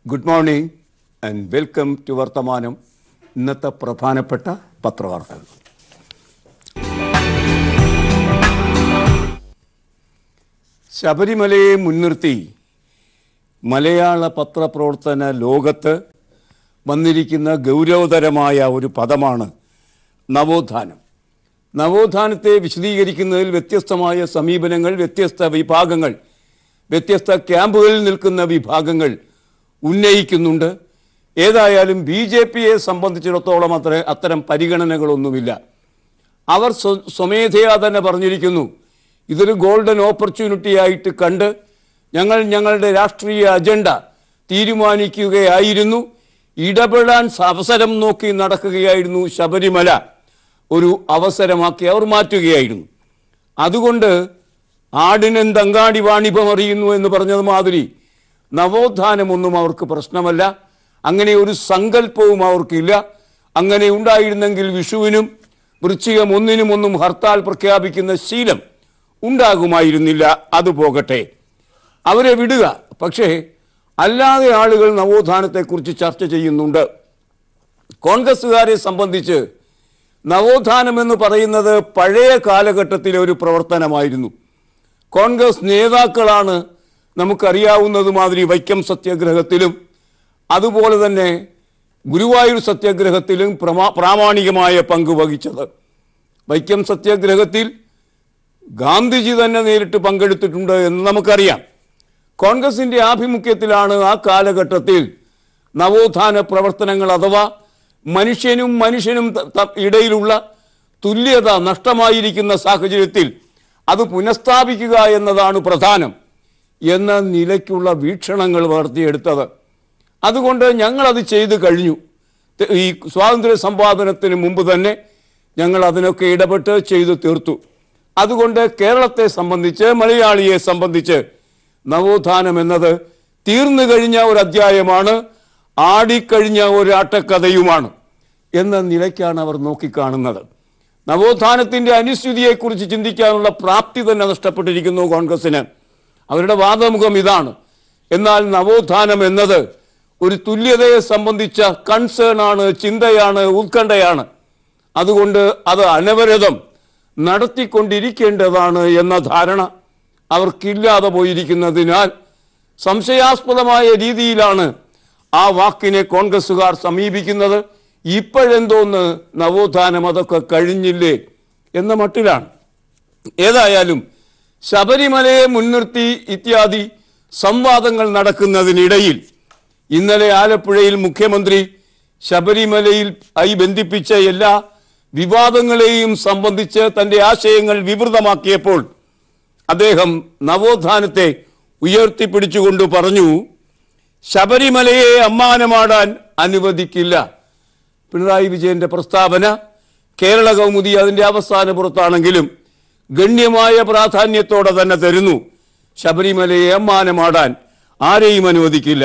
good morning and welcome to Varthamanam ഇന്നത്തെ പ്രധാനപ്പെട്ട പത്രവാർത്തകൾ ശബരിമലയെ മുൻനിർത്തി മലയാള പത്രപ്രവർത്തന ലോകത്ത് വന്നിരിക്കുന്ന ഗൗരവതരമായ ഒരു പദമാണ് നവോത്ഥാനം നവോത്ഥാനത്തെ വിശദീകരിക്കുന്നതിൽ വ്യത്യസ്തമായ സമീപനങ്ങൾ വ്യത്യസ്ത വിഭാഗങ്ങൾ വ്യത്യസ്ത ക്യാമ്പുകളിൽ നിൽക്കുന്ന വിഭാഗങ്ങൾ ഉന്നയിക്കുന്നുണ്ട് ഏതായാലും ബി ജെ പിയെ സംബന്ധിച്ചിടത്തോളം അത്ര അത്തരം പരിഗണനകളൊന്നുമില്ല അവർ സ്വ- സ്വമേധയാ തന്നെ പറഞ്ഞിരിക്കുന്നു ഇതൊരു ഗോൾഡൻ ഓപ്പർച്യൂണിറ്റി ആയിട്ട് കണ്ട് ഞങ്ങൾ ഞങ്ങളുടെ രാഷ്ട്രീയ അജണ്ട തീരുമാനിക്കുകയായിരുന്നു ഇടപെടാൻ സ- അവസരം നോക്കി നടക്കുകയായിരുന്നു ശബരിമല ഒരു അവസരമാക്കി അവർ മാറ്റുകയായിരുന്നു അതുകൊണ്ട് ആടിനെന്തങ്ങാടി വാണിഭം അറിയുന്നു എന്ന് പറഞ്ഞത് മാതിരി നവോത്ഥാനമൊന്നും അവർക്ക് പ്രശ്നമല്ല അങ്ങനെ ഒരു സങ്കല്പവും അവർക്കില്ല അങ്ങനെ ഉണ്ടായിരുന്നെങ്കിൽ വിഷുവിനും വൃശ്ചികം ഒന്നിനും ഒന്നും ഹർത്താൽ പ്രഖ്യാപിക്കുന്ന ശീലം ഉണ്ടാകുമായിരുന്നില്ല അത് പോകട്ടെ അവരെ വിടുക പക്ഷേ അല്ലാതെ ആളുകൾ നവോത്ഥാനത്തെക്കുറിച്ച് ചർച്ച ചെയ്യുന്നുണ്ട് കോൺഗ്രസ്സുകാരെ സംബന്ധിച്ച് നവോത്ഥാനം എന്ന് പറയുന്നത് പഴയ കാലഘട്ടത്തിലെ ഒരു പ്രവർത്തനമായിരുന്നു കോൺഗ്രസ് നേതാക്കളാണ് നമുക്കറിയാവുന്നത് മാതിരി വൈക്കം സത്യാഗ്രഹത്തിലും അതുപോലെ തന്നെ ഗുരുവായൂർ സത്യാഗ്രഹത്തിലും പ്രമാ പ്രാമാണികമായ പങ്ക് വഹിച്ചത് വൈക്കം സത്യാഗ്രഹത്തിൽ ഗാന്ധിജി തന്നെ നേരിട്ട് പങ്കെടുത്തിട്ടുണ്ട് എന്ന് നമുക്കറിയാം കോൺഗ്രസിന്റെ ആഭിമുഖ്യത്തിലാണ് ആ കാലഘട്ടത്തിൽ നവോത്ഥാന പ്രവർത്തനങ്ങൾ അഥവാ മനുഷ്യനും മനുഷ്യനും ത- ത- ഇടയിലുള്ള തുല്യത നഷ്ടമായിരിക്കുന്ന സാഹചര്യത്തിൽ അത് പുനഃസ്ഥാപിക്കുക എന്നതാണ് പ്രധാനം എന്ന നിലയ്ക്കുള്ള വീക്ഷണങ്ങൾ വളർത്തിയെടുത്തത് അതുകൊണ്ട് ഞങ്ങളത് ചെയ്തു കഴിഞ്ഞു ത- ഈ സ്വാതന്ത്ര്യ സമ്പാദനത്തിന് മുമ്പ് തന്നെ ഞങ്ങൾ അതിനൊക്കെ ഇടപെട്ട് ചെയ്തു തീർത്തു അതുകൊണ്ട് കേരളത്തെ സംബന്ധിച്ച് മലയാളിയെ സംബന്ധിച്ച് നവോത്ഥാനം എന്നത് തീർന്നു കഴിഞ്ഞ ഒരു അധ്യായമാണ് ആടിക്കഴിഞ്ഞ ഒരു ആട്ടക്കഥയുമാണ് എന്ന നിലയ്ക്കാണ് അവർ നോക്കിക്കാണുന്നത് നവോത്ഥാനത്തിന്റെ അനുസ്ഥിതിയെക്കുറിച്ച് ചിന്തിക്കാനുള്ള പ്രാപ്തി തന്നെ നഷ്ടപ്പെട്ടിരിക്കുന്നു കോൺഗ്രസിന് അവരുടെ വാദമുഖം ഇതാണ് എന്നാൽ നവോത്ഥാനം എന്നത് ഒരു തുല്യതയെ സംബന്ധിച്ച കൺസേൺ ആണ് ചിന്തയാണ് ഉത്കണ്ഠയാണ് അതുകൊണ്ട് അത് അനവരതം നടത്തിക്കൊണ്ടിരിക്കേണ്ടതാണ് എന്ന ധാരണ അവർക്കില്ലാതെ പോയിരിക്കുന്നതിനാൽ സംശയാസ്പദമായ രീതിയിലാണ് ആ വാക്കിനെ കോൺഗ്രസ്സുകാർ സമീപിക്കുന്നത് ഇപ്പോഴെന്തോന്ന് നവോത്ഥാനം അതൊക്കെ കഴിഞ്ഞില്ലേ എന്ന മട്ടിലാണ് ഏതായാലും ശബരിമലയെ മുൻനിർത്തി ഇത്യാദി സംവാദങ്ങൾ നടക്കുന്നതിനിടയിൽ ഇന്നലെ ആലപ്പുഴയിൽ മുഖ്യമന്ത്രി ശബരിമലയിൽ ആയി ബന്ധിപ്പിച്ച എല്ലാ വിവാദങ്ങളെയും സംബന്ധിച്ച് തന്റെ ആശയങ്ങൾ വിവൃതമാക്കിയപ്പോൾ അദ്ദേഹം നവോത്ഥാനത്തെ ഉയർത്തിപ്പിടിച്ചുകൊണ്ട് പറഞ്ഞു ശബരിമലയെ അമ്മാനമാടാൻ അനുവദിക്കില്ല പിണറായി വിജയന്റെ പ്രസ്താവന കേരള കൗമുദി അതിന്റെ അവസാന പുറത്താണെങ്കിലും ഗണ്യമായ പ്രാധാന്യത്തോടെ തന്നെ തരുന്നു ശബരിമലയെ അമ്മാനമാടാൻ ആരെയും അനുവദിക്കില്ല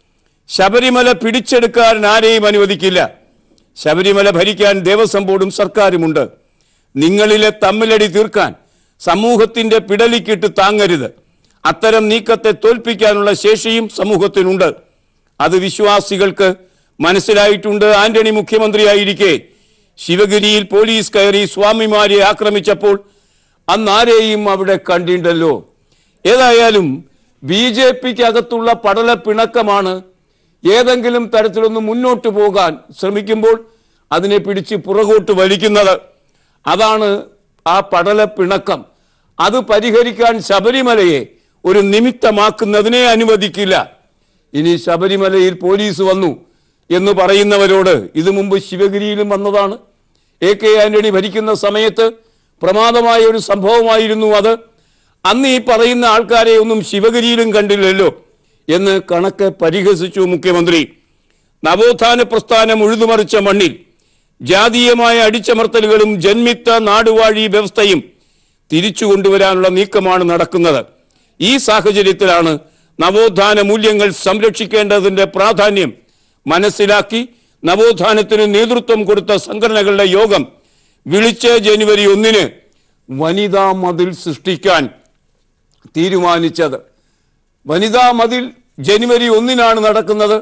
ശബരിമല പിടിച്ചെടുക്കാൻ ആരെയും അനുവദിക്കില്ല ശബരിമല ഭരിക്കാൻ ദേവസ്വം ബോർഡും സർക്കാരുമുണ്ട് നിങ്ങളിലെ തമ്മിലടി തീർക്കാൻ സമൂഹത്തിന്റെ പിടലിക്കിട്ട് താങ്ങരുത് അത്തരം നീക്കത്തെ തോൽപ്പിക്കാനുള്ള ശേഷിയും സമൂഹത്തിനുണ്ട് അത് വിശ്വാസികൾക്ക് മനസ്സിലായിട്ടുണ്ട് ആന്റണി മുഖ്യമന്ത്രിയായിരിക്കെ ശിവഗിരിയിൽ പോലീസ് കയറി സ്വാമിമാരെ ആക്രമിച്ചപ്പോൾ അന്ന് ആരെയും അവിടെ കണ്ടിണ്ടല്ലോ ഏതായാലും ബി ജെ പിക്ക് അകത്തുള്ള പടല പിണക്കമാണ് ഏതെങ്കിലും തരത്തിലൊന്ന് മുന്നോട്ട് പോകാൻ ശ്രമിക്കുമ്പോൾ അതിനെ പിടിച്ച് പുറകോട്ട് വലിക്കുന്നത് അതാണ് ആ പടല പിണക്കം അത് പരിഹരിക്കാൻ ശബരിമലയെ ഒരു നിമിത്തമാക്കുന്നതിനെ അനുവദിക്കില്ല ഇനി ശബരിമലയിൽ പോലീസ് വന്നു എന്ന് പറയുന്നവരോട് ഇത് മുമ്പ് ശിവഗിരിയിലും വന്നതാണ് എ കെ ആന്റണി ഭരിക്കുന്ന സമയത്ത് പ്രമാദമായ ഒരു സംഭവമായിരുന്നു അത് അന്ന് ഈ പറയുന്ന ആൾക്കാരെ ഒന്നും ശിവഗിരിയിലും കണ്ടില്ലല്ലോ എന്ന് കണക്ക് പരിഹസിച്ചു മുഖ്യമന്ത്രി നവോത്ഥാന പ്രസ്ഥാനം ഉഴുതുമറിച്ച മണ്ണിൽ ജാതീയമായ അടിച്ചമർത്തലുകളും ജന്മിത്ത നാടുവാഴി വ്യവസ്ഥയും തിരിച്ചു കൊണ്ടുവരാനുള്ള നീക്കമാണ് നടക്കുന്നത് ഈ സാഹചര്യത്തിലാണ് നവോത്ഥാന മൂല്യങ്ങൾ സംരക്ഷിക്കേണ്ടതിന്റെ പ്രാധാന്യം മനസ്സിലാക്കി നവോത്ഥാനത്തിന് നേതൃത്വം കൊടുത്ത സംഘടനകളുടെ യോഗം വിളിച്ച് ജനുവരി ഒന്നിന് വനിതാ മതിൽ സൃഷ്ടിക്കാൻ തീരുമാനിച്ചത് വനിതാ മതിൽ ജനുവരി ഒന്നിനാണ് നടക്കുന്നത്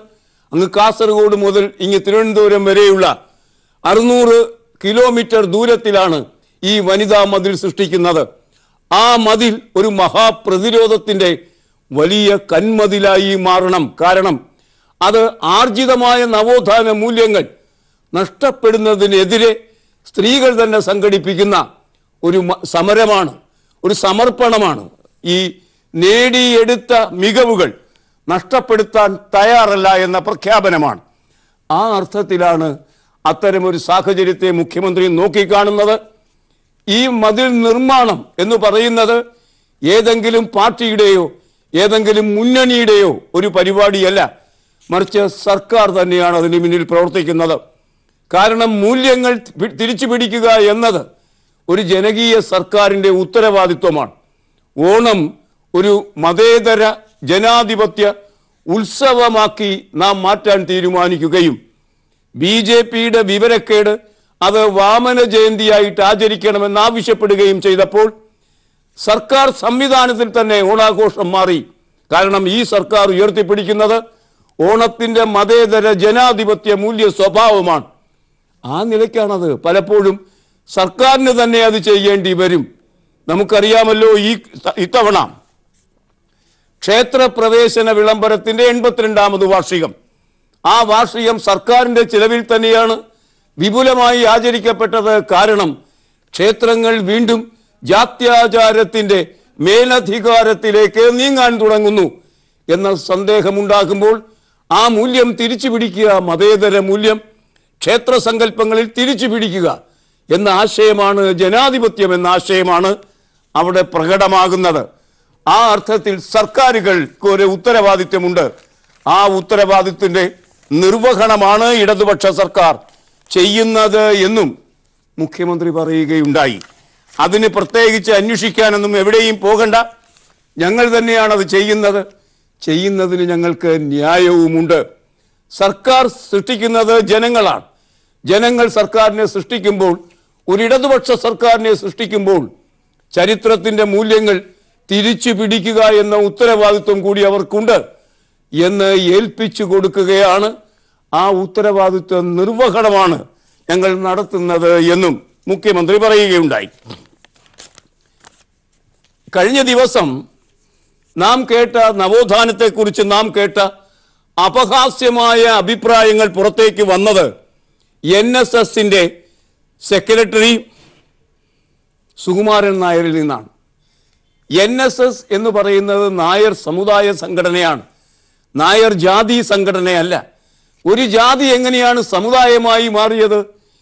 അങ്ങ് കാസർഗോഡ് മുതൽ ഇങ്ങ് തിരുവനന്തപുരം വരെയുള്ള അറുന്നൂറ് കിലോമീറ്റർ ദൂരത്തിലാണ് ഈ വനിതാ മതിൽ സൃഷ്ടിക്കുന്നത് ആ മതിൽ ഒരു മഹാപ്രതിരോധത്തിന്റെ വലിയ കന്മതിലായി മാറണം കാരണം അത് ആർജിതമായ നവോത്ഥാന മൂല്യങ്ങൾ നഷ്ടപ്പെടുന്നതിനെതിരെ സ്ത്രീകൾ തന്നെ സംഘടിപ്പിക്കുന്ന ഒരു മ- സമരമാണ് ഒരു സമർപ്പണമാണ് ഈ നേടിയെടുത്ത മികവുകൾ നഷ്ടപ്പെടുത്താൻ തയ്യാറല്ല എന്ന പ്രഖ്യാപനമാണ് ആ അർത്ഥത്തിലാണ് അത്തരമൊരു സാഹചര്യത്തെ മുഖ്യമന്ത്രി നോക്കിക്കാണുന്നത് ഈ മതിൽ നിർമ്മാണം എന്ന് പറയുന്നത് ഏതെങ്കിലും പാർട്ടിയുടെയോ ഏതെങ്കിലും മുന്നണിയുടെയോ ഒരു പരിപാടിയല്ല മറിച്ച് സർക്കാർ തന്നെയാണ് അതിന് പിന്നിൽ പ്രവർത്തിക്കുന്നത് കാരണം മൂല്യങ്ങൾ പി- തിരിച്ചു പിടിക്കുക എന്നത് ഒരു ജനകീയ സർക്കാരിൻ്റെ ഉത്തരവാദിത്വമാണ് ഓണം ഒരു മതേതര ജനാധിപത്യ ഉത്സവമാക്കി നാം മാറ്റാൻ തീരുമാനിക്കുകയും ബി ജെ പിയുടെ വിവരക്കേട് അത് വാമന ജയന്തിയായിട്ട് ആചരിക്കണമെന്ന് ആവശ്യപ്പെടുകയും ചെയ്തപ്പോൾ സർക്കാർ സംവിധാനത്തിൽ തന്നെ ഓണാഘോഷം മാറി കാരണം ഈ സർക്കാർ ഉയർത്തിപ്പിടിക്കുന്നത് ഓണത്തിന്റെ മതേതര ജനാധിപത്യ മൂല്യ സ്വഭാവമാണ് ആ നിലയ്ക്കാണത് പലപ്പോഴും സർക്കാരിന് തന്നെ അത് ചെയ്യേണ്ടി വരും നമുക്കറിയാമല്ലോ ഈ ഇത്തവണ ക്ഷേത്രപ്രവേശന വിളംബരത്തിന്റെ എൺപത്തിരണ്ടാമത് വാർഷികം ആ വാർഷികം സർക്കാരിന്റെ ചിലവിൽ തന്നെയാണ് വിപുലമായി ആചരിക്കപ്പെട്ടത് കാരണം ക്ഷേത്രങ്ങൾ വീണ്ടും ജാത്യാചാരത്തിന്റെ മേലധികാരത്തിലേക്ക് നീങ്ങാൻ തുടങ്ങുന്നു എന്ന സന്ദേഹമുണ്ടാകുമ്പോൾ ആ മൂല്യം തിരിച്ചു പിടിക്കുക മതേതര മൂല്യം ക്ഷേത്ര സങ്കല്പങ്ങളിൽ തിരിച്ചു പിടിക്കുക എന്ന ആശയമാണ് ജനാധിപത്യം എന്ന ആശയമാണ് അവിടെ പ്രകടമാകുന്നത് ആ അർത്ഥത്തിൽ സർക്കാരുകൾക്ക് ഒരു ഉത്തരവാദിത്വമുണ്ട് ആ ഉത്തരവാദിത്വത്തിന്റെ നിർവഹണമാണ് ഇടതുപക്ഷ സർക്കാർ ചെയ്യുന്നത് എന്നും മുഖ്യമന്ത്രി പറയുകയുണ്ടായി അതിന് പ്രത്യേകിച്ച് അന്വേഷിക്കാനൊന്നും എവിടെയും പോകണ്ട ഞങ്ങൾ തന്നെയാണ് അത് ചെയ്യുന്നത് ചെയ്യുന്നതിന് ഞങ്ങൾക്ക് ന്യായവുമുണ്ട് സർക്കാർ സൃഷ്ടിക്കുന്നത് ജനങ്ങളാണ് ജനങ്ങൾ സർക്കാരിനെ സൃഷ്ടിക്കുമ്പോൾ ഒരു ഇടതുപക്ഷ സർക്കാരിനെ സൃഷ്ടിക്കുമ്പോൾ ചരിത്രത്തിന്റെ മൂല്യങ്ങൾ തിരിച്ചു പിടിക്കുക എന്ന ഉത്തരവാദിത്വം കൂടി അവർക്കുണ്ട് എന്ന് ഏൽപ്പിച്ചു കൊടുക്കുകയാണ് ആ ഉത്തരവാദിത്വ നിർവഹണമാണ് ഞങ്ങൾ നടത്തുന്നത് എന്നും മുഖ്യമന്ത്രി പറയുകയുണ്ടായി കഴിഞ്ഞ ദിവസം നാം കേട്ട നവോത്ഥാനത്തെക്കുറിച്ച് നാം കേട്ട അപഹാസ്യമായ അഭിപ്രായങ്ങൾ പുറത്തേക്ക് വന്നത് എൻ എസ് എസിന്റെ സെക്രട്ടറി സുകുമാരൻ നായരിൽ നിന്നാണ് എൻ എസ് എസ് എന്ന് പറയുന്നത് നായർ സമുദായ സംഘടനയാണ് നായർ ജാതി സംഘടനയല്ല ഒരു ജാതി എങ്ങനെയാണ് സമുദായമായി മാറിയത്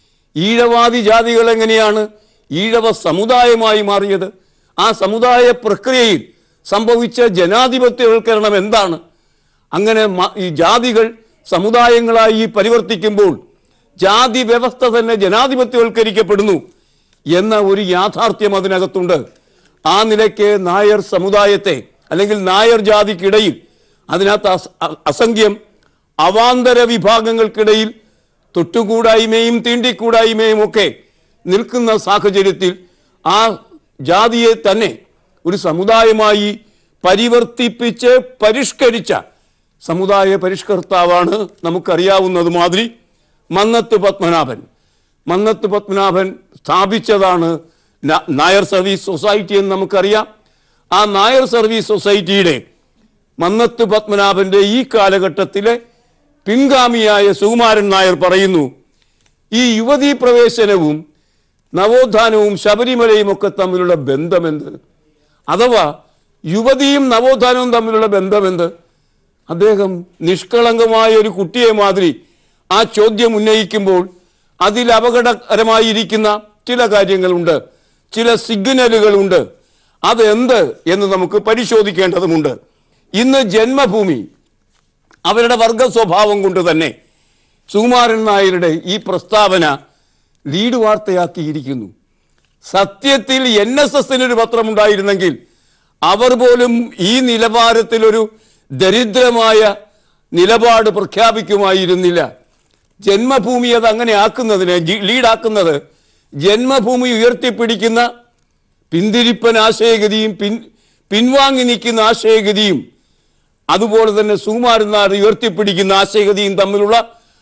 ഈഴവാദി ജാതികൾ എങ്ങനെയാണ് ഈഴവ സമുദായമായി മാറിയത് ആ സമുദായ പ്രക്രിയയിൽ സംഭവിച്ച ജനാധിപത്യവൽക്കരണം എന്താണ് അങ്ങനെ മ- ഈ ജാതികൾ സമുദായങ്ങളായി പരിവർത്തിക്കുമ്പോൾ ജാതി വ്യവസ്ഥ തന്നെ ജനാധിപത്യവൽക്കരിക്കപ്പെടുന്നു എന്ന ഒരു യാഥാർത്ഥ്യം അതിനകത്തുണ്ട് ആ നിലയ്ക്ക് നായർ സമുദായത്തെ അല്ലെങ്കിൽ നായർ ജാതിക്കിടയിൽ അതിനകത്ത് അസ- അ- അസംഖ്യം അവാന്തര വിഭാഗങ്ങൾക്കിടയിൽ തൊട്ടുകൂടായ്മയും തീണ്ടിക്കൂടായ്മയും ഒക്കെ നിൽക്കുന്ന സാഹചര്യത്തിൽ ആ ജാതിയെ തന്നെ ഒരു സമുദായമായി പരിവർത്തിപ്പിച്ച് പരിഷ്കരിച്ച സമുദായ പരിഷ്കർത്താവാണ് നമുക്കറിയാവുന്നത് മാതിരി മന്നത്ത് പത്മനാഭൻ മന്നത്ത് പത്മനാഭൻ സ്ഥാപിച്ചതാണ് ന- നായർ സർവീസ് സൊസൈറ്റി എന്ന് നമുക്കറിയാം ആ നായർ സർവീസ് സൊസൈറ്റിയുടെ മന്നത്ത് പത്മനാഭന്റെ ഈ കാലഘട്ടത്തിലെ പിൻഗാമിയായ സുകുമാരൻ നായർ പറയുന്നു ഈ യുവതീ പ്രവേശനവും നവോത്ഥാനവും ശബരിമലയും ഒക്കെ തമ്മിലുള്ള ബന്ധമെന്ത് അഥവാ യുവതിയും നവോത്ഥാനവും തമ്മിലുള്ള ബന്ധമെന്ത് അദ്ദേഹം നിഷ്കളങ്കമായ ഒരു കുട്ടിയെ മാതിരി ആ ചോദ്യം ഉന്നയിക്കുമ്പോൾ അതിൽ അപകടകരമായിരിക്കുന്ന ചില കാര്യങ്ങളുണ്ട് ചില സിഗ്നലുകളുണ്ട് അതെന്ത് എന്ന് നമുക്ക് പരിശോധിക്കേണ്ടതുമുണ്ട് ഇന്ന് ജന്മഭൂമി അവരുടെ വർഗ സ്വഭാവം കൊണ്ട് തന്നെ സുകുമാരൻ നായരുടെ ഈ പ്രസ്താവന ലീഡ് വാർത്തയാക്കിയിരിക്കുന്നു സത്യത്തിൽ എൻ എസ് എസിനൊരു പത്രമുണ്ടായിരുന്നെങ്കിൽ അവർ പോലും ഈ നിലവാരത്തിലൊരു ദരിദ്രമായ നിലപാട് പ്രഖ്യാപിക്കുമായിരുന്നില്ല ജന്മഭൂമി അത് അങ്ങനെ ആക്കുന്നതിന് ജി- ലീഡാക്കുന്നത് ജന്മഭൂമി ഉയർത്തിപ്പിടിക്കുന്ന പിന്തിരിപ്പൻ ആശയഗതിയും പിൻ പിൻവാങ്ങി നിൽക്കുന്ന ആശയഗതിയും അതുപോലെ തന്നെ സുകുമാരനാർ ഉയർത്തിപ്പിടിക്കുന്ന ആശയഗതിയും തമ്മിലുള്ള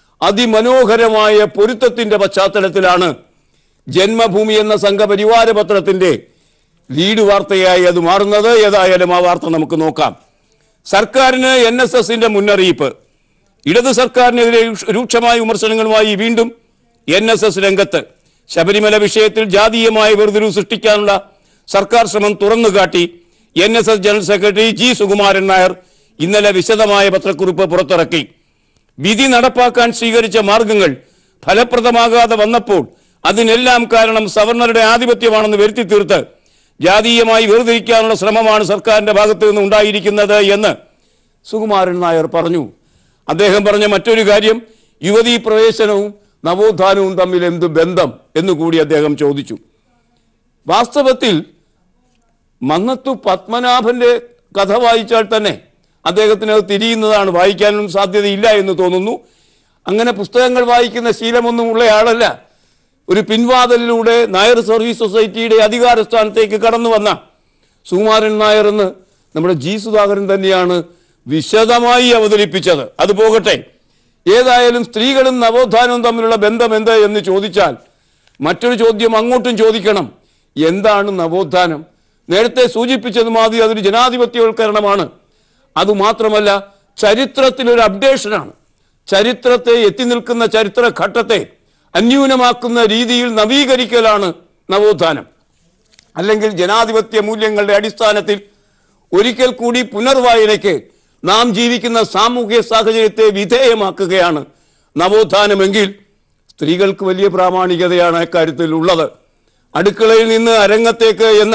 അതിമനോഹരമായ പൊരുത്തത്തിന്റെ പശ്ചാത്തലത്തിലാണ് ജന്മഭൂമി എന്ന സംഘപരിവാര പത്രത്തിന്റെ ലീഡ് വാർത്തയായി അത് മാറുന്നത് ഏതായാലും ആ വാർത്ത നമുക്ക് നോക്കാം സർക്കാരിന് എൻ എസ് എസിന്റെ മുന്നറിയിപ്പ് ഇടത് സർക്കാരിനെതിരെ രൂക്ഷ- രൂക്ഷമായ വിമർശനങ്ങളുമായി വീണ്ടും എൻ എസ് എസ് രംഗത്ത് ശബരിമല വിഷയത്തിൽ ജാതീയമായ വേർതിരിവ് സൃഷ്ടിക്കാനുള്ള സർക്കാർ ശ്രമം തുറന്നുകാട്ടി N S S general secretary G Sukumaran Nair ഇന്നലെ വിശദമായ പത്രക്കുറിപ്പ് പുറത്തിറക്കി വിധി നടപ്പാക്കാൻ സ്വീകരിച്ച മാർഗങ്ങൾ ഫലപ്രദമാകാതെ വന്നപ്പോൾ അതിനെല്ലാം കാരണം സവർണറുടെ ആധിപത്യമാണെന്ന് വരുത്തി തീർത്ത് ജാതീയമായി വേർതിരിക്കാനുള്ള ശ്രമമാണ് സർക്കാരിന്റെ ഭാഗത്തു നിന്ന് ഉണ്ടായിരിക്കുന്നത് എന്ന് സുകുമാരൻ നായർ പറഞ്ഞു അദ്ദേഹം പറഞ്ഞ മറ്റൊരു കാര്യം യുവതീ പ്രവേശനവും നവോത്ഥാനവും തമ്മിൽ എന്ത് ബന്ധം എന്നുകൂടി അദ്ദേഹം ചോദിച്ചു വാസ്തവത്തിൽ മന്നത്തു പത്മനാഭന്റെ കഥ വായിച്ചാൽ തന്നെ അദ്ദേഹത്തിന് അത് തിരിയുന്നതാണ് വായിക്കാനും സാധ്യതയില്ല എന്ന് തോന്നുന്നു അങ്ങനെ പുസ്തകങ്ങൾ വായിക്കുന്ന ശീലമൊന്നും ഉള്ള ആളല്ല ഒരു പിൻവാതിലിലൂടെ നായർ സർവീസ് സൊസൈറ്റിയുടെ അധികാര സ്ഥാനത്തേക്ക് കടന്നു വന്ന സുകുമാരൻ നായർ എന്ന് നമ്മുടെ ജി സുധാകരൻ തന്നെയാണ് വിശദമായി അവതരിപ്പിച്ചത് അത് പോകട്ടെ ഏതായാലും സ്ത്രീകളും നവോത്ഥാനവും തമ്മിലുള്ള ബന്ധം എന്ത് എന്ന് ചോദിച്ചാൽ മറ്റൊരു ചോദ്യം അങ്ങോട്ടും ചോദിക്കണം എന്താണ് നവോത്ഥാനം നേരത്തെ സൂചിപ്പിച്ചത് മാതിരി അതൊരു ജനാധിപത്യവൽക്കരണമാണ് അതുമാത്രമല്ല ചരിത്രത്തിലൊരു അപ്ഡേഷനാണ് ചരിത്രത്തെ എത്തി നിൽക്കുന്ന ചരിത്ര ഘട്ടത്തെ അന്യൂനമാക്കുന്ന രീതിയിൽ നവീകരിക്കലാണ് നവോത്ഥാനം അല്ലെങ്കിൽ ജനാധിപത്യ മൂല്യങ്ങളുടെ അടിസ്ഥാനത്തിൽ ഒരിക്കൽ കൂടി പുനർവായനയ്ക്ക് നാം ജീവിക്കുന്ന സാമൂഹ്യ സാഹചര്യത്തെ വിധേയമാക്കുകയാണ് നവോത്ഥാനമെങ്കിൽ സ്ത്രീകൾക്ക് വലിയ പ്രാമാണികതയാണ് അക്കാര്യത്തിൽ ഉള്ളത് അടുക്കളയിൽ നിന്ന് അരങ്ങത്തേക്ക് എന്ന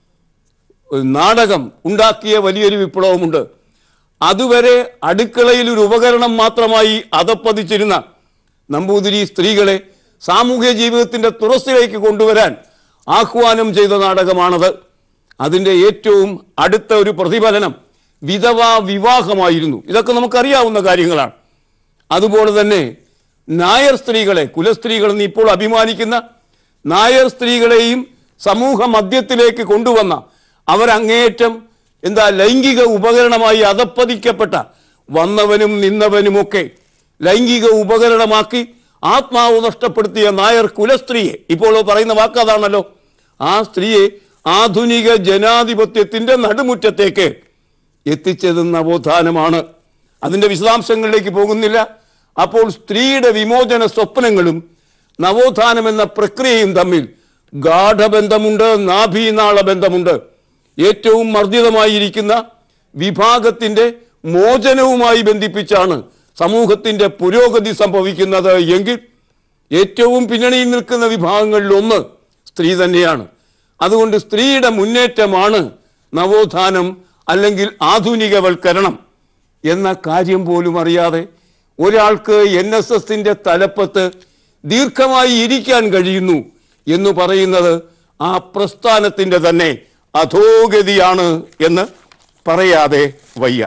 ഒരു നാടകം ഉണ്ടാക്കിയ വലിയൊരു വിപ്ലവമുണ്ട് അതുവരെ അടുക്കളയിൽ ഒരു ഉപകരണം മാത്രമായി അതപ്പതിച്ചിരുന്ന നമ്പൂതിരി സ്ത്രീകളെ സാമൂഹ്യ ജീവിതത്തിന്റെ തുറസ്സിലേക്ക് കൊണ്ടുവരാൻ ആഹ്വാനം ചെയ്ത നാടകമാണത് അതിൻ്റെ ഏറ്റവും അടുത്ത ഒരു പ്രതിഫലനം വിധവാ വിവാഹമായിരുന്നു ഇതൊക്കെ നമുക്കറിയാവുന്ന കാര്യങ്ങളാണ് അതുപോലെ തന്നെ നായർ സ്ത്രീകളെ കുലസ്ത്രീകളെന്ന് ഇപ്പോൾ അഭിമാനിക്കുന്ന നായർ സ്ത്രീകളെയും സമൂഹ മധ്യത്തിലേക്ക് കൊണ്ടുവന്ന അവരങ്ങേയറ്റം എന്താ ലൈംഗിക ഉപകരണമായി അധപ്പതിക്കപ്പെട്ട വന്നവനും നിന്നവനുമൊക്കെ ലൈംഗിക ഉപകരണമാക്കി ആത്മാവ് നഷ്ടപ്പെടുത്തിയ നായർ കുലസ്ത്രീയെ ഇപ്പോൾ പറയുന്ന വാക്ക് അതാണല്ലോ ആ സ്ത്രീയെ ആധുനിക ജനാധിപത്യത്തിന്റെ നടുമുറ്റത്തേക്ക് എത്തിച്ചത് നവോത്ഥാനമാണ് അതിന്റെ വിശദാംശങ്ങളിലേക്ക് പോകുന്നില്ല അപ്പോൾ സ്ത്രീയുടെ വിമോചന സ്വപ്നങ്ങളും നവോത്ഥാനം എന്ന പ്രക്രിയയും തമ്മിൽ ഗാഠബന്ധമുണ്ട് നാഭീനാള ബന്ധമുണ്ട് ഏറ്റവും മർദ്ദിതമായിരിക്കുന്ന വിഭാഗത്തിന്റെ മോചനവുമായി ബന്ധിപ്പിച്ചാണ് സമൂഹത്തിന്റെ പുരോഗതി സംഭവിക്കുന്നത് എങ്കിൽ ഏറ്റവും പിന്നണിയിൽ നിൽക്കുന്ന വിഭാഗങ്ങളിൽ ഒന്ന് സ്ത്രീ തന്നെയാണ് അതുകൊണ്ട് സ്ത്രീയുടെ മുന്നേറ്റമാണ് നവോത്ഥാനം അല്ലെങ്കിൽ ആധുനികവൽക്കരണം എന്ന കാര്യം പോലും അറിയാതെ ഒരാൾക്ക് എൻ എസ് എസിന്റെ തലപ്പത്ത് ദീർഘമായി ഇരിക്കാൻ കഴിയുന്നു എന്ന് പറയുന്നത് ആ പ്രസ്ഥാനത്തിന്റെ തന്നെ അധോഗതിയാണ് എന്ന് പറയാതെ വയ്യ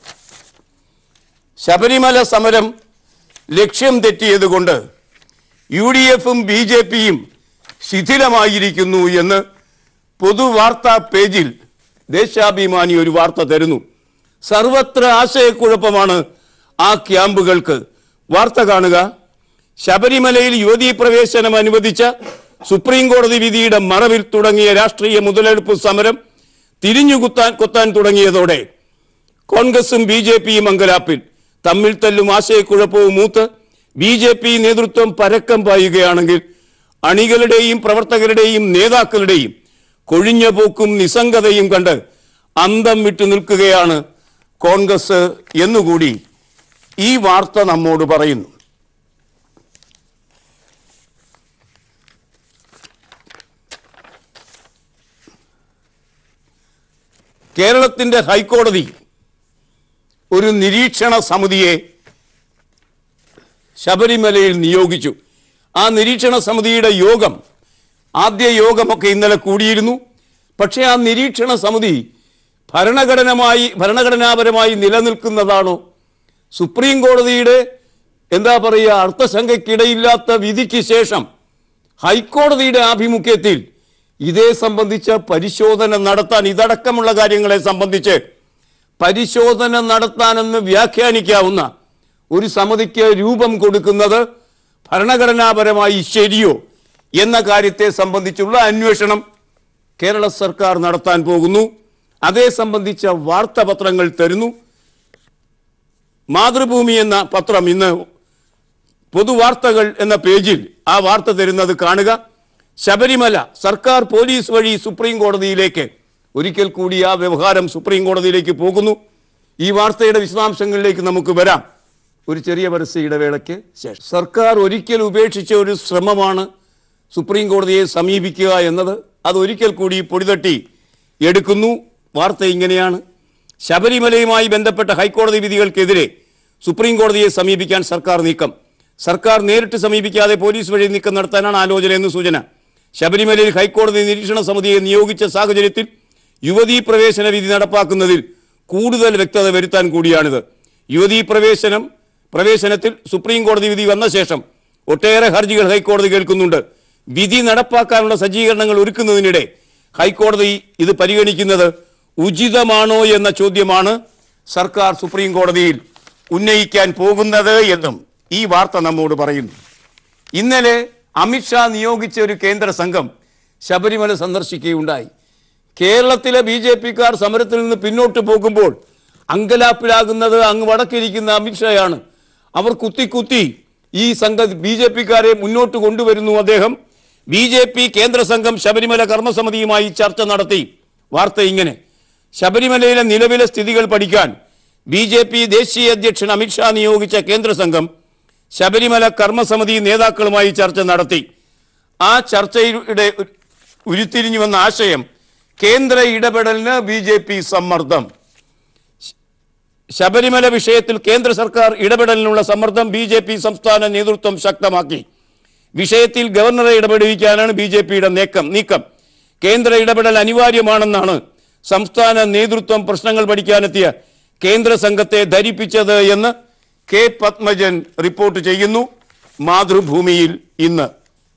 ശബരിമല സമരം ലക്ഷ്യം തെറ്റിയതുകൊണ്ട് യു ഡി എഫും ബി ജെ പിയും ശിഥിലമായിരിക്കുന്നു എന്ന് പൊതുവാർത്താ പേജിൽ ദേശാഭിമാനി ഒരു വാർത്ത തരുന്നു സർവത്ര ആശയക്കുഴപ്പമാണ് ആ ക്യാമ്പുകൾക്ക് വാർത്ത കാണുക ശബരിമലയിൽ യുവതീ പ്രവേശനം അനുവദിച്ച സുപ്രീം കോടതി വിധിയുടെ മറവിൽ തുടങ്ങിയ രാഷ്ട്രീയ മുതലെടുപ്പ് സമരം തിരിഞ്ഞു കുത്താൻ കൊത്താൻ തുടങ്ങിയതോടെ കോൺഗ്രസും ബി ജെ പിയും അങ്കലാപ്പിൽ തമ്മിൽ തല്ലും ആശയക്കുഴപ്പവും മൂത്ത് ബി ജെ പി നേതൃത്വം പരക്കം പായുകയാണെങ്കിൽ അണികളുടെയും പ്രവർത്തകരുടെയും നേതാക്കളുടെയും കൊഴിഞ്ഞ പോക്കും നിസ്സംഗതയും കണ്ട് അന്തം വിട്ടു നിൽക്കുകയാണ് കോൺഗ്രസ് എന്നുകൂടി ഈ വാർത്ത നമ്മോട് പറയുന്നു കേരളത്തിന്റെ ഹൈക്കോടതി ഒരു നിരീക്ഷണ സമിതിയെ ശബരിമലയിൽ നിയോഗിച്ചു ആ നിരീക്ഷണ സമിതിയുടെ യോഗം ആദ്യ യോഗമൊക്കെ ഇന്നലെ കൂടിയിരുന്നു പക്ഷേ ആ നിരീക്ഷണ സമിതി ഭരണഘടനമായി ഭരണഘടനാപരമായി നിലനിൽക്കുന്നതാണോ സുപ്രീം കോടതിയുടെ എന്താ പറയുക അർത്ഥശങ്കയ്ക്കിടയില്ലാത്ത വിധിക്ക് ശേഷം ഹൈക്കോടതിയുടെ ആഭിമുഖ്യത്തിൽ ഇതേ സംബന്ധിച്ച പരിശോധന നടത്താൻ ഇതടക്കമുള്ള കാര്യങ്ങളെ സംബന്ധിച്ച് പരിശോധന നടത്താനെന്ന് വ്യാഖ്യാനിക്കാവുന്ന ഒരു സമിതിക്ക് രൂപം കൊടുക്കുന്നത് ഭരണഘടനാപരമായി ശരിയോ എന്ന കാര്യത്തെ സംബന്ധിച്ചുള്ള അന്വേഷണം കേരള സർക്കാർ നടത്താൻ പോകുന്നു അതേ സംബന്ധിച്ച വാർത്താപത്രങ്ങൾ തരുന്നു മാതൃഭൂമി എന്ന പത്രം ഇന്ന് പൊതുവാർത്തകൾ എന്ന പേജിൽ ആ വാർത്ത തരുന്നത് കാണുക ശബരിമല സർക്കാർ പോലീസ് വഴി സുപ്രീം കോടതിയിലേക്ക് ഒരിക്കൽ കൂടി ആ വ്യവഹാരം സുപ്രീം കോടതിയിലേക്ക് പോകുന്നു ഈ വാർത്തയുടെ വിശദാംശങ്ങളിലേക്ക് നമുക്ക് വരാം ഒരു ചെറിയ പരസ്യ ഇടവേളയ്ക്ക് ശേഷം സർക്കാർ ഒരിക്കൽ ഉപേക്ഷിച്ച ഒരു ശ്രമമാണ് സുപ്രീം കോടതിയെ സമീപിക്കുക എന്നത് അത് ഒരിക്കൽ കൂടി പൊടിതട്ടി എടുക്കുന്നു വാർത്ത ഇങ്ങനെയാണ് ശബരിമലയുമായി ബന്ധപ്പെട്ട ഹൈക്കോടതി വിധികൾക്കെതിരെ സുപ്രീം കോടതിയെ സമീപിക്കാൻ സർക്കാർ നീക്കം സർക്കാർ നേരിട്ട് സമീപിക്കാതെ പോലീസ് വഴി നീക്കം നടത്താനാണ് ആലോചന എന്ന് സൂചന ശബരിമലയിൽ ഹൈക്കോടതി നിരീക്ഷണ സമിതിയെ നിയോഗിച്ച സാഹചര്യത്തിൽ യുവതീ പ്രവേശന വിധി നടപ്പാക്കുന്നതിൽ കൂടുതൽ വ്യക്തത വരുത്താൻ കൂടിയാണിത് യുവതീ പ്രവേശനം പ്രവേശനത്തിൽ സുപ്രീം കോടതി വിധി വന്ന ശേഷം ഒട്ടേറെ ഹർജികൾ ഹൈക്കോടതി കേൾക്കുന്നുണ്ട് വിധി നടപ്പാക്കാനുള്ള സജ്ജീകരണങ്ങൾ ഒരുക്കുന്നതിനിടെ ഹൈക്കോടതി ഇത് പരിഗണിക്കുന്നത് ഉചിതമാണോ എന്ന ചോദ്യമാണ് സർക്കാർ സുപ്രീം കോടതിയിൽ ഉന്നയിക്കാൻ പോകുന്നത് എന്നും ഈ വാർത്ത നമ്മോട് പറയുന്നു ഇന്നലെ അമിത്ഷാ നിയോഗിച്ച ഒരു കേന്ദ്ര സംഘം ശബരിമല സന്ദർശിക്കുകയുണ്ടായി കേരളത്തിലെ ബി ജെ പിക്കാർ സമരത്തിൽ നിന്ന് പിന്നോട്ട് പോകുമ്പോൾ അങ്കലാപ്പിലാകുന്നത് അങ്ങ് വടക്കിരിക്കുന്ന അമിത്ഷായാണ് അവർ കുത്തി കുത്തി ഈ സംഘ ബി ജെ പിക്കാരെ മുന്നോട്ട് കൊണ്ടുവരുന്നു അദ്ദേഹം ബി ജെ പി കേന്ദ്ര സംഘം ശബരിമല കർമ്മസമിതിയുമായി ചർച്ച നടത്തി വാർത്ത ഇങ്ങനെ ശബരിമലയിലെ നിലവിലെ സ്ഥിതികൾ പഠിക്കാൻ ബി ജെ പി ദേശീയ അധ്യക്ഷൻ അമിത്ഷാ നിയോഗിച്ച കേന്ദ്ര സംഘം ശബരിമല കർമ്മസമിതി നേതാക്കളുമായി ചർച്ച നടത്തി ആ ചർച്ചയുടെ ഉരുത്തിരിഞ്ഞു വന്ന ആശയം കേന്ദ്ര ഇടപെടലിന് ബി ജെ പി സമ്മർദ്ദം ശബരിമല വിഷയത്തിൽ കേന്ദ്ര സർക്കാർ ഇടപെടലിനുള്ള സമ്മർദ്ദം ബി ജെ പി സംസ്ഥാന നേതൃത്വം ശക്തമാക്കി വിഷയത്തിൽ ഗവർണറെ ഇടപെടുവിക്കാനാണ് ബി ജെ പിയുടെ നീക്കം നീക്കം കേന്ദ്ര ഇടപെടൽ അനിവാര്യമാണെന്നാണ് സംസ്ഥാന നേതൃത്വം പ്രശ്നങ്ങൾ പഠിക്കാനെത്തിയ കേന്ദ്ര സംഘത്തെ ധരിപ്പിച്ചത് എന്ന് കെ പത്മജൻ റിപ്പോർട്ട് ചെയ്യുന്നു മാതൃഭൂമിയിൽ ഇന്ന്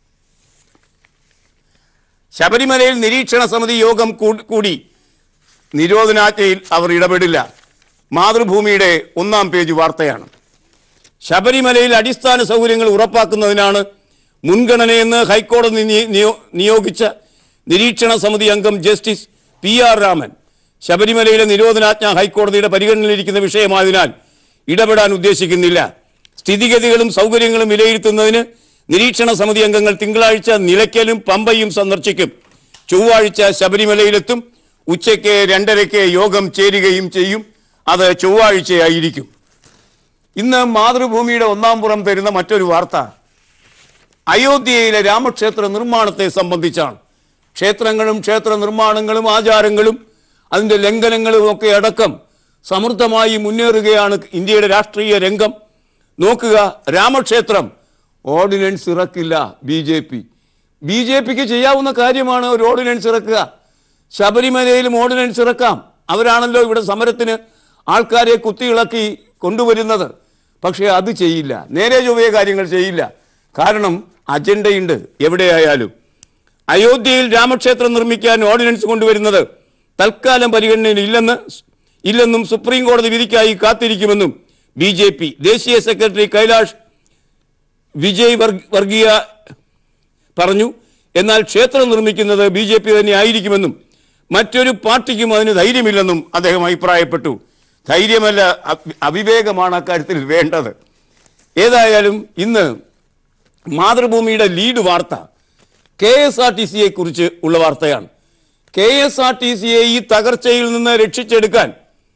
ശബരിമലയിൽ നിരീക്ഷണ സമിതി യോഗം കൂ- കൂടി നിരോധനാജ്ഞയിൽ അവർ ഇടപെടില്ല മാതൃഭൂമിയുടെ ഒന്നാം പേജ് വാർത്തയാണ് ശബരിമലയിൽ അടിസ്ഥാന സൗകര്യങ്ങൾ ഉറപ്പാക്കുന്നതിനാണ് മുൻഗണനയെന്ന് ഹൈക്കോടതി നിയ- നിയോ- നിയോഗിച്ച നിരീക്ഷണ സമിതി അംഗം ജസ്റ്റിസ് പി ആർ രാമൻ ശബരിമലയിലെ നിരോധനാജ്ഞ ഹൈക്കോടതിയുടെ പരിഗണനയിലിരിക്കുന്ന വിഷയമായതിനാൽ ഇടപെടാൻ ഉദ്ദേശിക്കുന്നില്ല സ്ഥിതിഗതികളും സൗകര്യങ്ങളും വിലയിരുത്തുന്നതിന് നിരീക്ഷണ സമിതി അംഗങ്ങൾ തിങ്കളാഴ്ച നിലയ്ക്കലും പമ്പയും സന്ദർശിക്കും ചൊവ്വാഴ്ച ശബരിമലയിലെത്തും ഉച്ചയ്ക്ക് രണ്ടരയ്ക്ക് യോഗം ചേരുകയും ചെയ്യും അത് ചൊവ്വാഴ്ചയായിരിക്കും ഇന്ന് മാതൃഭൂമിയുടെ ഒന്നാം പുറം തരുന്ന മറ്റൊരു വാർത്ത അയോധ്യയിലെ രാമക്ഷേത്ര നിർമ്മാണത്തെ സംബന്ധിച്ചാണ് ക്ഷേത്രങ്ങളും ക്ഷേത്ര നിർമ്മാണങ്ങളും ആചാരങ്ങളും അതിൻ്റെ ലംഘനങ്ങളും ഒക്കെ അടക്കം സമൃദ്ധമായി മുന്നേറുകയാണ് ഇന്ത്യയുടെ രാഷ്ട്രീയ രംഗം നോക്കുക രാമക്ഷേത്രം ഓർഡിനൻസ് ഇറക്കില്ല B J P B J പിക്ക് ചെയ്യാവുന്ന കാര്യമാണ് ഒരു ഓർഡിനൻസ് ഇറക്കുക ശബരിമലയിലും ഓർഡിനൻസ് ഇറക്കാം അവരാണല്ലോ ഇവിടെ സമരത്തിന് ആൾക്കാരെ കുത്തിയിളക്കി കൊണ്ടുവരുന്നത് പക്ഷേ അത് ചെയ്യില്ല നേരെ ചൊവ്വേ കാര്യങ്ങൾ ചെയ്യില്ല കാരണം അജണ്ടയുണ്ട് എവിടെയായാലും അയോധ്യയിൽ രാമക്ഷേത്രം നിർമ്മിക്കാൻ ഓർഡിനൻസ് കൊണ്ടുവരുന്നത് തൽക്കാലം പരിഗണനയിൽ ഇല്ലെന്ന് ഇല്ലെന്നും സുപ്രീം കോടതി വിധിക്കായി കാത്തിരിക്കുമെന്നും ബി ജെ പി ദേശീയ സെക്രട്ടറി കൈലാഷ് വിജയ് വർഗ് വർഗീയ പറഞ്ഞു എന്നാൽ ക്ഷേത്രം നിർമ്മിക്കുന്നത് ബി ജെ പി തന്നെ ആയിരിക്കുമെന്നും മറ്റൊരു പാർട്ടിക്കും അതിന് ധൈര്യമില്ലെന്നും അദ്ദേഹം അഭിപ്രായപ്പെട്ടു ധൈര്യമല്ല അ- അവിവേകമാണ് അക്കാര്യത്തിൽ വേണ്ടത് ഏതായാലും ഇന്ന് മാതൃഭൂമിയുടെ ലീഡ് വാർത്ത കെ എസ് ആർ ടി സിയെ കുറിച്ച് ഉള്ള വാർത്തയാണ് കെ എസ് ആർ ടി സിയെ ഈ തകർച്ചയിൽ നിന്ന് രക്ഷിച്ചെടുക്കാൻ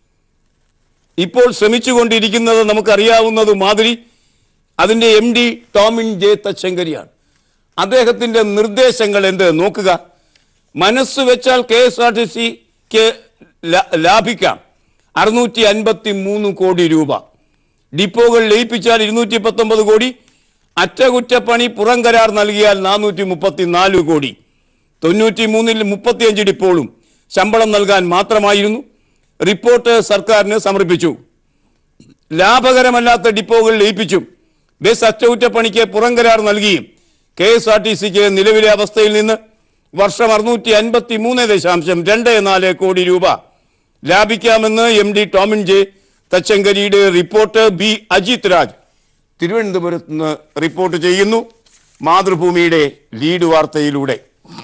ഇപ്പോൾ ശ്രമിച്ചുകൊണ്ടിരിക്കുന്നത് നമുക്കറിയാവുന്നത് മാതിരി അതിൻ്റെ എം ഡി ടോമിൻ ജെ തച്ചങ്കരിയാണ് അദ്ദേഹത്തിൻ്റെ നിർദ്ദേശങ്ങൾ എന്ത് നോക്കുക മനസ്സ് വെച്ചാൽ കെ എസ് ആർ ടി സിക്ക് ലാഭിക്കാം അറുന്നൂറ്റി അൻപത്തി മൂന്ന് കോടി രൂപ ഡിപ്പോകൾ ലയിപ്പിച്ചാൽ ഇരുന്നൂറ്റി പത്തൊമ്പത് കോടി അറ്റകുറ്റപ്പണി പുറം കരാർ നൽകിയാൽ നാനൂറ്റി മുപ്പത്തി നാല് കോടി തൊണ്ണൂറ്റി മൂന്നിൽ മുപ്പത്തിയഞ്ച് ഡിപ്പോളും ശമ്പളം നൽകാൻ മാത്രമായിരുന്നു റിപ്പോർട്ട് സർക്കാരിന് സമർപ്പിച്ചു ലാഭകരമല്ലാത്ത ഡിപ്പോകൾ ലയിപ്പിച്ചും ബസ് അറ്റകുറ്റപ്പണിക്ക് പുറം കരാർ നൽകിയും കെ എസ് ആർ ടി സിക്ക് നിലവിലെ അവസ്ഥയിൽ നിന്ന് വർഷം അറുന്നൂറ്റി അൻപത്തി മൂന്ന് ദശാംശം രണ്ട് നാല് കോടി രൂപ ലാഭിക്കാമെന്ന് എം ഡി ടോമിൻ ജെ തച്ചങ്കരിയുടെ റിപ്പോർട്ട് ബി അജിത് രാജ് തിരുവനന്തപുരത്ത് നിന്ന് റിപ്പോർട്ട് ചെയ്യുന്നു മാതൃഭൂമിയുടെ ലീഡ് വാർത്തയിലൂടെ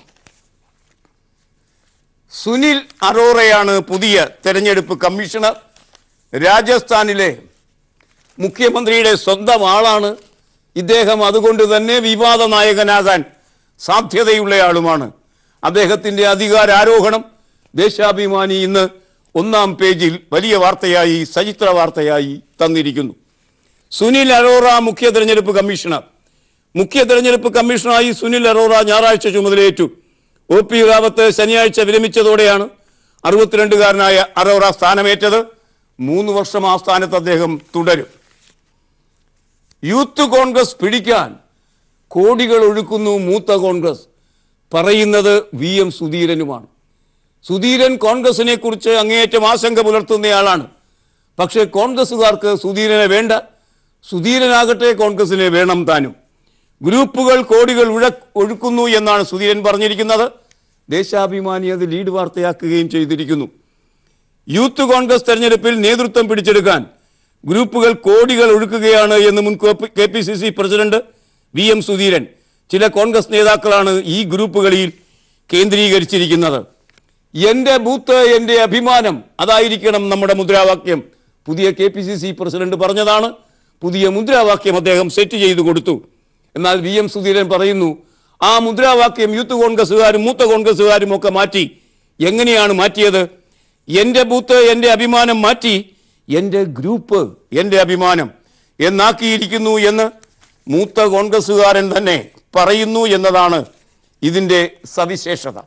സുനിൽ അറോറയാണ് പുതിയ തെരഞ്ഞെടുപ്പ് കമ്മീഷണർ രാജസ്ഥാനിലെ മുഖ്യമന്ത്രിയുടെ സ്വന്തം ആളാണ് ഇദ്ദേഹം അതുകൊണ്ട് തന്നെ വിവാദ നായകനാകാൻ സാധ്യതയുള്ളയാളുമാണ് അദ്ദേഹത്തിൻ്റെ അധികാരാരോഹണം ദേശാഭിമാനി ഇന്ന് ഒന്നാം പേജിൽ വലിയ വാർത്തയായി സചിത്ര വാർത്തയായി തന്നിരിക്കുന്നു സുനിൽ അറോറ മുഖ്യ തെരഞ്ഞെടുപ്പ് കമ്മീഷണർ മുഖ്യ തെരഞ്ഞെടുപ്പ് കമ്മീഷണറായി സുനിൽ അറോറ ഞായറാഴ്ച ചുമതലയേറ്റു ഒ പി റാവത്ത് ശനിയാഴ്ച വിരമിച്ചതോടെയാണ് അറുപത്തിരണ്ടുകാരനായ അറോറ സ്ഥാനമേറ്റത് മൂന്ന് വർഷം ആ സ്ഥാനത്ത് അദ്ദേഹം തുടരും യൂത്ത് കോൺഗ്രസ് പിടിക്കാൻ കോടികൾ ഒഴുക്കുന്നു മൂത്ത കോൺഗ്രസ് പറയുന്നത് വി എം സുധീരനുമാണ് സുധീരൻ കോൺഗ്രസിനെ കുറിച്ച് അങ്ങേയറ്റം ആശങ്ക പുലർത്തുന്നയാളാണ് പക്ഷേ കോൺഗ്രസ്സുകാർക്ക് സുധീരനെ വേണ്ട സുധീരനാകട്ടെ കോൺഗ്രസിനെ വേണം താനും ഗ്രൂപ്പുകൾ കോടികൾ ഉഴ ഒഴുക്കുന്നു എന്നാണ് സുധീരൻ പറഞ്ഞിരിക്കുന്നത് ദേശാഭിമാനി അത് ലീഡ് വാർത്തയാക്കുകയും ചെയ്തിരിക്കുന്നു യൂത്ത് കോൺഗ്രസ് തെരഞ്ഞെടുപ്പിൽ നേതൃത്വം പിടിച്ചെടുക്കാൻ ഗ്രൂപ്പുകൾ കോടികൾ ഒഴുക്കുകയാണ് എന്ന് മുൻ K P C C president V M Sudheeran ചില കോൺഗ്രസ് നേതാക്കളാണ് ഈ ഗ്രൂപ്പുകളിൽ കേന്ദ്രീകരിച്ചിരിക്കുന്നത് എൻ്റെ ബൂത്ത് എൻ്റെ അഭിമാനം അതായിരിക്കണം നമ്മുടെ മുദ്രാവാക്യം പുതിയ K P C C president പറഞ്ഞതാണ് പുതിയ മുദ്രാവാക്യം അദ്ദേഹം സെറ്റ് ചെയ്തു കൊടുത്തു എന്നാൽ വി എം സുധീരൻ പറയുന്നു ആ മുദ്രാവാക്യം യൂത്ത് കോൺഗ്രസ്സുകാരും മൂത്ത കോൺഗ്രസ്സുകാരും ഒക്കെ മാറ്റി എങ്ങനെയാണ് മാറ്റിയത് എൻ്റെ ബൂത്ത് എൻ്റെ അഭിമാനം മാറ്റി എൻ്റെ ഗ്രൂപ്പ് എൻ്റെ അഭിമാനം എന്നാക്കിയിരിക്കുന്നു എന്ന് മൂത്ത കോൺഗ്രസ്സുകാരൻ തന്നെ പറയുന്നു എന്നതാണ് ഇതിൻ്റെ സവിശേഷത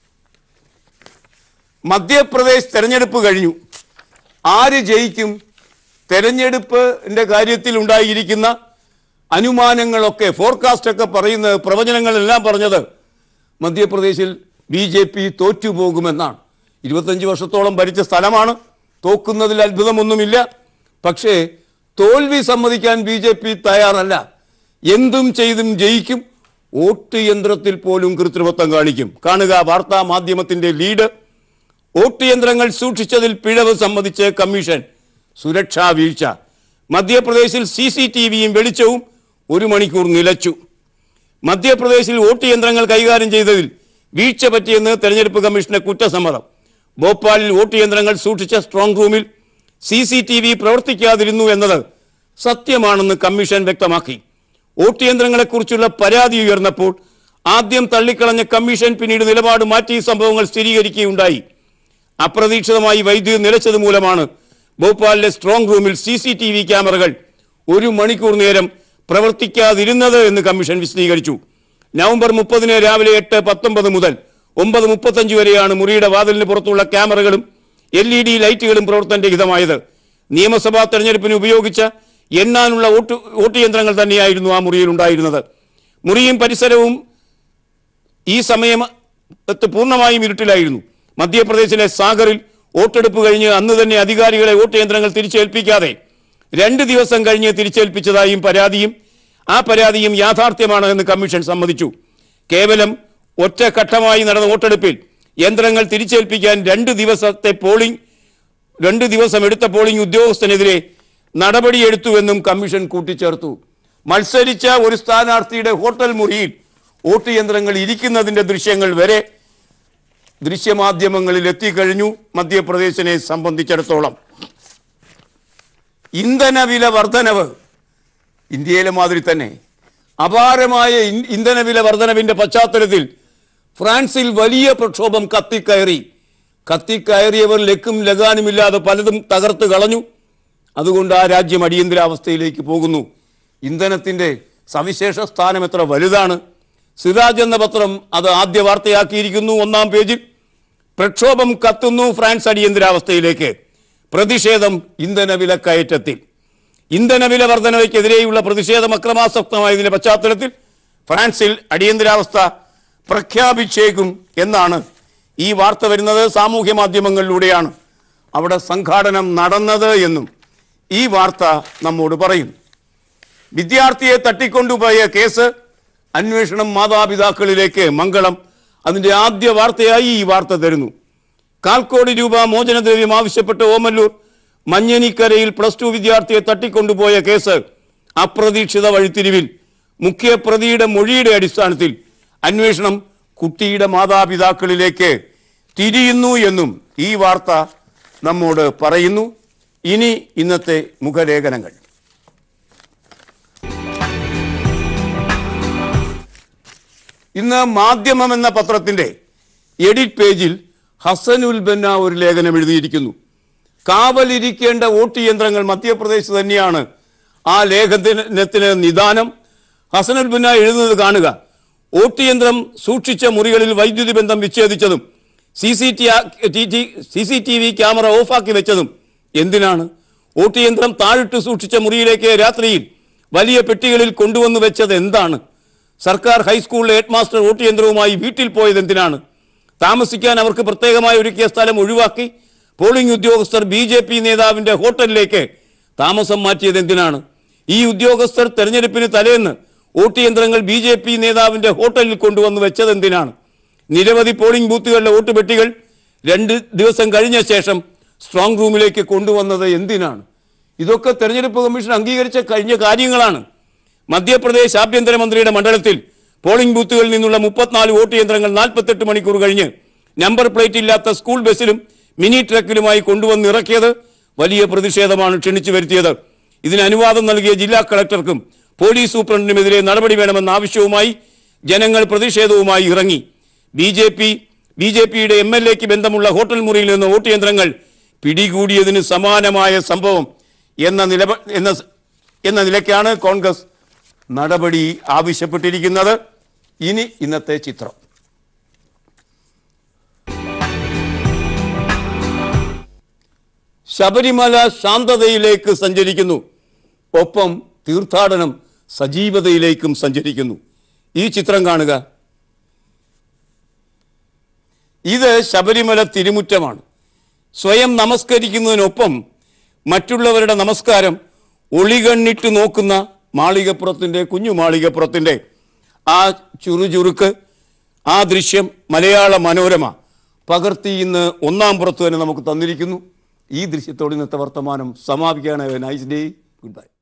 മധ്യപ്രദേശ് തെരഞ്ഞെടുപ്പ് കഴിഞ്ഞു ആര് ജയിക്കും തെരഞ്ഞെടുപ്പിൻ്റെ കാര്യത്തിൽ ഉണ്ടായിരിക്കുന്ന അനുമാനങ്ങളൊക്കെ ഫോർകാസ്റ്റ് ഒക്കെ പറയുന്നത് പ്രവചനങ്ങളെല്ലാം പറഞ്ഞത് മധ്യപ്രദേശിൽ ബി ജെ പി തോറ്റുപോകുമെന്നാണ് ഇരുപത്തഞ്ച് വർഷത്തോളം ഭരിച്ച സ്ഥലമാണ് തോക്കുന്നതിൽ അത്ഭുതമൊന്നുമില്ല പക്ഷേ തോൽവി സമ്മതിക്കാൻ ബി ജെ പി തയ്യാറല്ല എന്തും ചെയ്തും ജയിക്കും വോട്ട് യന്ത്രത്തിൽ പോലും കൃത്രിമത്വം കാണിക്കും കാണുക വാർത്താ മാധ്യമത്തിന്റെ ലീഡ് വോട്ട് യന്ത്രങ്ങൾ സൂക്ഷിച്ചതിൽ പിഴവ് സമ്മതിച്ച് കമ്മീഷൻ സുരക്ഷാ വീഴ്ച മധ്യപ്രദേശിൽ സി സി ടി വിയും വെളിച്ചവും ഒരു മണിക്കൂർ നിലച്ചു മധ്യപ്രദേശിൽ വോട്ട് യന്ത്രങ്ങൾ കൈകാര്യം ചെയ്തതിൽ വീഴ്ച പറ്റിയെന്ന് തെരഞ്ഞെടുപ്പ് കമ്മീഷന്റെ കുറ്റസമ്മതം ഭോപ്പാലിൽ വോട്ട് യന്ത്രങ്ങൾ സൂക്ഷിച്ച സ്ട്രോങ് റൂമിൽ സി സി ടി വി പ്രവർത്തിക്കാതിരുന്നു എന്നത് സത്യമാണെന്ന് കമ്മീഷൻ വ്യക്തമാക്കി വോട്ട് യന്ത്രങ്ങളെക്കുറിച്ചുള്ള പരാതി ഉയർന്നപ്പോൾ ആദ്യം തള്ളിക്കളഞ്ഞ കമ്മീഷൻ പിന്നീട് നിലപാട് മാറ്റി ഈ സംഭവങ്ങൾ സ്ഥിരീകരിക്കുകയുണ്ടായി അപ്രതീക്ഷിതമായി വൈദ്യുതി നിലച്ചത് മൂലമാണ് ഭോപ്പാലിലെ സ്ട്രോങ് റൂമിൽ സി സി ടി വി ക്യാമറകൾ ഒരു മണിക്കൂർ നേരം പ്രവർത്തിക്കാതിരുന്നത് എന്ന് കമ്മീഷൻ വിശദീകരിച്ചു നവംബർ മുപ്പതിന് രാവിലെ എട്ട് പത്തൊമ്പത് മുതൽ ഒമ്പത് മുപ്പത്തഞ്ച് വരെയാണ് മുറിയുടെ വാതിലിന് പുറത്തുള്ള ക്യാമറകളും എൽ ഇ ഡി ലൈറ്റുകളും പ്രവർത്തനരഹിതമായത് നിയമസഭാ തെരഞ്ഞെടുപ്പിന് ഉപയോഗിച്ച എണ്ണാനുള്ള വോട്ട് വോട്ട് യന്ത്രങ്ങൾ തന്നെയായിരുന്നു ആ മുറിയിൽ ഉണ്ടായിരുന്നത് മുറിയും പരിസരവും ഈ സമയം ത്ത് പൂർണ്ണമായും ഇരുട്ടിലായിരുന്നു മധ്യപ്രദേശിലെ സാഗറിൽ വോട്ടെടുപ്പ് കഴിഞ്ഞ് അന്ന് തന്നെ അധികാരികളെ വോട്ട് യന്ത്രങ്ങൾ തിരിച്ചേൽപ്പിക്കാതെ രണ്ട് ദിവസം കഴിഞ്ഞ് തിരിച്ചേൽപ്പിച്ചതായും പരാതിയും ആ പരാതിയും യാഥാർത്ഥ്യമാണ് എന്ന് കമ്മീഷൻ സമ്മതിച്ചു കേവലം ഒറ്റഘട്ടമായി നടന്ന വോട്ടെടുപ്പിൽ യന്ത്രങ്ങൾ തിരിച്ചേൽപ്പിക്കാൻ രണ്ട് ദിവസത്തെ പോളിംഗ് രണ്ട് ദിവസം എടുത്ത പോളിംഗ് ഉദ്യോഗസ്ഥനെതിരെ നടപടിയെടുത്തുവെന്നും കമ്മീഷൻ കൂട്ടിച്ചേർത്തു മത്സരിച്ച ഒരു സ്ഥാനാർത്ഥിയുടെ ഹോട്ടൽ മുറിയിൽ വോട്ട് യന്ത്രങ്ങൾ ഇരിക്കുന്നതിന്റെ ദൃശ്യങ്ങൾ വരെ ദൃശ്യമാധ്യമങ്ങളിൽ എത്തിക്കഴിഞ്ഞു മധ്യപ്രദേശിനെ സംബന്ധിച്ചിടത്തോളം ഇന്ധനവില വർധനവ് ഇന്ത്യയിലെ മാതിരി തന്നെ അപാരമായ ഇൻ- ഇന്ധനവില വർധനവിന്റെ പശ്ചാത്തലത്തിൽ ഫ്രാൻസിൽ വലിയ പ്രക്ഷോഭം കത്തിക്കയറി കത്തിക്കയറിയവർ ലക്കും ലഗാനുമില്ലാതെ പലതും തകർത്ത് കളഞ്ഞു അതുകൊണ്ട് ആ രാജ്യം അടിയന്തരാവസ്ഥയിലേക്ക് പോകുന്നു ഇന്ധനത്തിന്റെ സവിശേഷ സ്ഥാനം എത്ര വലുതാണ് സിറാജ് എന്ന പത്രം അത് ആദ്യ വാർത്തയാക്കിയിരിക്കുന്നു ഒന്നാം പേജിൽ പ്രക്ഷോഭം കത്തുന്നു ഫ്രാൻസ് അടിയന്തരാവസ്ഥയിലേക്ക് പ്രതിഷേധം ഇന്ധനവില കയറ്റത്തിൽ ഇന്ധനവില വർധനവയ്ക്കെതിരെയുള്ള പ്രതിഷേധം അക്രമാസക്തമായതിന്റെ പശ്ചാത്തലത്തിൽ ഫ്രാൻസിൽ അടിയന്തരാവസ്ഥ പ്രഖ്യാപിച്ചേക്കും എന്നാണ് ഈ വാർത്ത വരുന്നത് സാമൂഹ്യ മാധ്യമങ്ങളിലൂടെയാണ് അവിടെ സംഘാടനം നടന്നത് എന്നും ഈ വാർത്ത നമ്മോട് പറയുന്നു വിദ്യാർത്ഥിയെ തട്ടിക്കൊണ്ടുപോയ കേസ് അന്വേഷണം മാതാപിതാക്കളിലേക്ക് മംഗളം അതിന്റെ ആദ്യ വാർത്തയായി ഈ വാർത്ത തരുന്നു കാൽ കോടി രൂപ മോചനദ്രവ്യം ആവശ്യപ്പെട്ട് ഓമല്ലൂർ മഞ്ഞനിക്കരയിൽ പ്ലസ് ടു വിദ്യാർത്ഥിയെ തട്ടിക്കൊണ്ടുപോയ കേസ് അപ്രതീക്ഷിത വഴിത്തിരിവിൽ മുഖ്യപ്രതിയുടെ മൊഴിയുടെ അടിസ്ഥാനത്തിൽ അന്വേഷണം കുട്ടിയുടെ മാതാപിതാക്കളിലേക്ക് തിരിയുന്നു എന്നും ഈ വാർത്ത നമ്മോട് പറയുന്നു ഇനി ഇന്നത്തെ മുഖലേഖനങ്ങൾ ഇന്ന് മാധ്യമം എന്ന പത്രത്തിന്റെ എഡിറ്റ് പേജിൽ ഹസനുൽ ബന്ന ഒരു ലേഖനം എഴുതിയിരിക്കുന്നു കാവലിരിക്കേണ്ട വോട്ട് യന്ത്രങ്ങൾ മധ്യപ്രദേശ് തന്നെയാണ് ആ ലേഖനത്തിന് നിദാനം ഹസനുൽ ബന്ന എഴുതുന്നത് കാണുക വോട്ട് യന്ത്രം സൂക്ഷിച്ച മുറികളിൽ വൈദ്യുതി ബന്ധം വിച്ഛേദിച്ചതും C C T C C T V camera ഓഫാക്കി വെച്ചതും എന്തിനാണ് വോട്ട് യന്ത്രം താഴിട്ട് സൂക്ഷിച്ച മുറിയിലേക്ക് രാത്രിയിൽ വലിയ പെട്ടികളിൽ കൊണ്ടുവന്നു വെച്ചത് എന്താണ് സർക്കാർ ഹൈസ്കൂളിലെ ഹെഡ് മാസ്റ്റർ വോട്ട് യന്ത്രവുമായി വീട്ടിൽ പോയത് എന്തിനാണ് താമസിക്കാൻ അവർക്ക് പ്രത്യേകമായി ഒരുക്കിയ സ്ഥലം ഒഴിവാക്കി പോളിംഗ് ഉദ്യോഗസ്ഥർ ബി ജെ പി നേതാവിന്റെ ഹോട്ടലിലേക്ക് താമസം മാറ്റിയത് എന്തിനാണ് ഈ ഉദ്യോഗസ്ഥർ തെരഞ്ഞെടുപ്പിന് തലേന്ന് വോട്ട് യന്ത്രങ്ങൾ ബി ജെ പി നേതാവിന്റെ ഹോട്ടലിൽ കൊണ്ടുവന്ന് വെച്ചത് എന്തിനാണ് നിരവധി പോളിംഗ് ബൂത്തുകളിലെ വോട്ട് പെട്ടികൾ രണ്ട് ദിവസം കഴിഞ്ഞ ശേഷം സ്ട്രോങ് റൂമിലേക്ക് കൊണ്ടുവന്നത് എന്തിനാണ് ഇതൊക്കെ തെരഞ്ഞെടുപ്പ് കമ്മീഷൻ അംഗീകരിച്ച കഴിഞ്ഞ കാര്യങ്ങളാണ് മധ്യപ്രദേശ് ആഭ്യന്തരമന്ത്രിയുടെ മണ്ഡലത്തിൽ പോളിംഗ് ബൂത്തുകളിൽ നിന്നുള്ള മുപ്പത്തിനാല് വോട്ട് യന്ത്രങ്ങൾ നാൽപ്പത്തെട്ട് മണിക്കൂർ കഴിഞ്ഞ് നമ്പർ പ്ലേറ്റ് ഇല്ലാത്ത സ്കൂൾ ബസ്സിലും മിനി ട്രക്കിലുമായി കൊണ്ടുവന്ന് ഇറക്കിയത് വലിയ പ്രതിഷേധമാണ് ക്ഷണിച്ചു വരുത്തിയത് ഇതിന് അനുവാദം നൽകിയ ജില്ലാ കളക്ടർക്കും പോലീസ് സൂപ്രണ്ടിനുമെതിരെ നടപടി വേണമെന്ന ആവശ്യവുമായി ജനങ്ങൾ പ്രതിഷേധവുമായി ഇറങ്ങി B J P B J പിയുടെ എം എൽ എക്ക് ബന്ധമുള്ള ഹോട്ടൽ മുറിയിൽ നിന്ന് വോട്ട് യന്ത്രങ്ങൾ പിടികൂടിയതിന് സമാനമായ സംഭവം എന്ന നിലപ എന്ന എന്ന നിലയ്ക്കാണ് കോൺഗ്രസ് നടപടി ആവശ്യപ്പെട്ടിരിക്കുന്നത് ഇനി ഇന്നത്തെ ചിത്രം ശബരിമല ശാന്തതയിലേക്ക് സഞ്ചരിക്കുന്നു ഒപ്പം തീർത്ഥാടനം സജീവതയിലേക്കും സഞ്ചരിക്കുന്നു ഈ ചിത്രം കാണുക ഇത് ശബരിമല തിരുമുറ്റമാണ് സ്വയം നമസ്കരിക്കുന്നതിനൊപ്പം മറ്റുള്ളവരുടെ നമസ്കാരം ഒളികണ്ണിട്ട് നോക്കുന്ന മാളികപ്പുറത്തിൻ്റെ കുഞ്ഞു മാളികപ്പുറത്തിൻ്റെ ആ ചുറുചുറുക്ക് ആ ദൃശ്യം മലയാള മനോരമ പകർത്തി ഇന്ന് ഒന്നാം പുറത്ത് തന്നെ നമുക്ക് തന്നിരിക്കുന്നു ഈ ദൃശ്യത്തോട് ഇന്നത്തെ വർത്തമാനം സമാപിക്കുകയാണ് നൈസ് ഡേ ഗുഡ് ബൈ